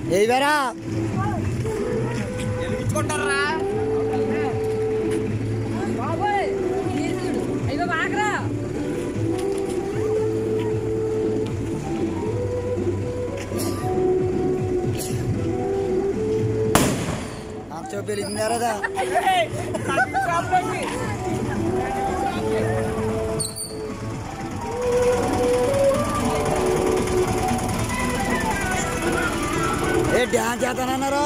ఏవరా వెలిగించుకుంటారా బాబోయ్ నీరు చూడు అయ్యో బాగరా నాకు పెరిగిందారదా ఏ డ్యాన్స్ చేస్తానన్నారు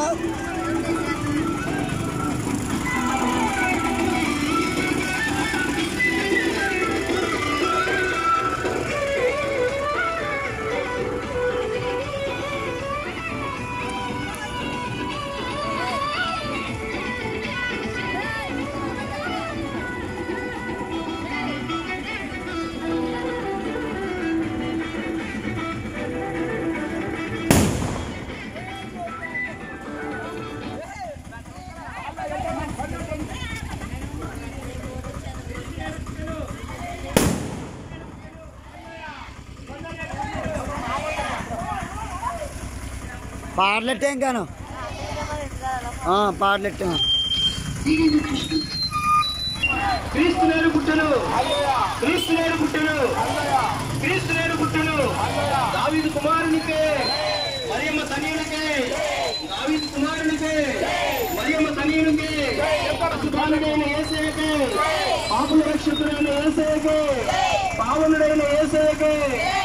పాడలెట్టే ఇంకాను ఆ, పాడలెట్టే క్రీస్తు నేరు పుట్టను క్రీస్తు నేరు పుట్టను క్రీస్తు నేరు పుట్టను దావీదు కుమారునికే మరియమ్మ తనయునికే దావీదు కుమారునికే మరియమ్మ తనయునికే పరిశుద్ధానుడైన యేసయ్యకే పాపుల రక్షకుడైన యేసయ్యకే పావనుడైన యేసయ్యకే